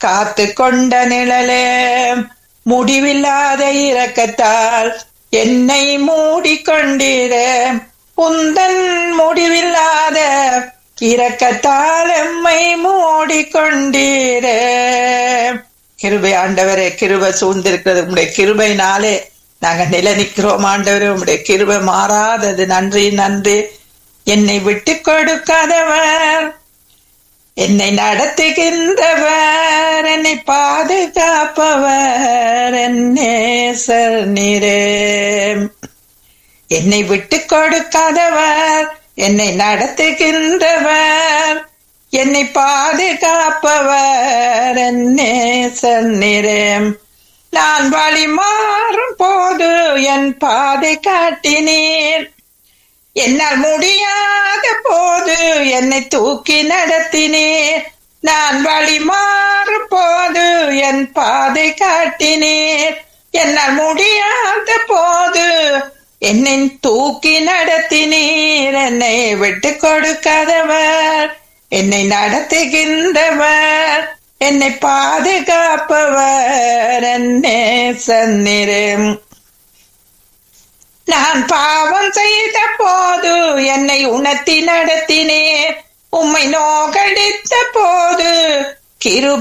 காத்து கொண்ட நிழலே முடிவில்லாத இரக்கத்தால் என்னை மூடிக்கொண்டிர உந்தன் முடிவில்லாத இரக்கத்தால் எம்மை மூடிக்கொண்டீர கிருபை ஆண்டவரே கிருபை சூழ்ந்திருக்கிறது உங்களுடைய கிருபைனாலே நாங்க நில நிற்கிறோம் ஆண்டவரே உங்களுடைய கிருபை மாறாதது நன்றி நன்றி என்னை விட்டு கொடுக்காதவர் என்னை நடத்துகின்றவர் என்னை பாதுகாப்பவர் என்னேசர் நீரே என்னை விட்டு கொடுக்காதவர் என்னை நடத்துகின்றவர் என்னை பாதுகாப்பவர் என்னேசர் நீரே நான் வழி மாறும் போது என் பாதை காட்டினீர் என்னால் முடியாத போது என்னை தூக்கி நடத்தினீர் நான் வழி மாறும் போது என் பாதை காட்டினீர் என்னால் முடியாத போது என்னை தூக்கி நடத்தினீர் என்னை விட்டு கொடுக்காதவர் என்னை நடத்துகின்றவர் என்னை பாதுகாப்பவர் என்னே சந்நிறம் நான் பாவம் செய்த போது என்னை உணர்த்தி நடத்தினேன் உம்மை நோகடித்த போது கிருப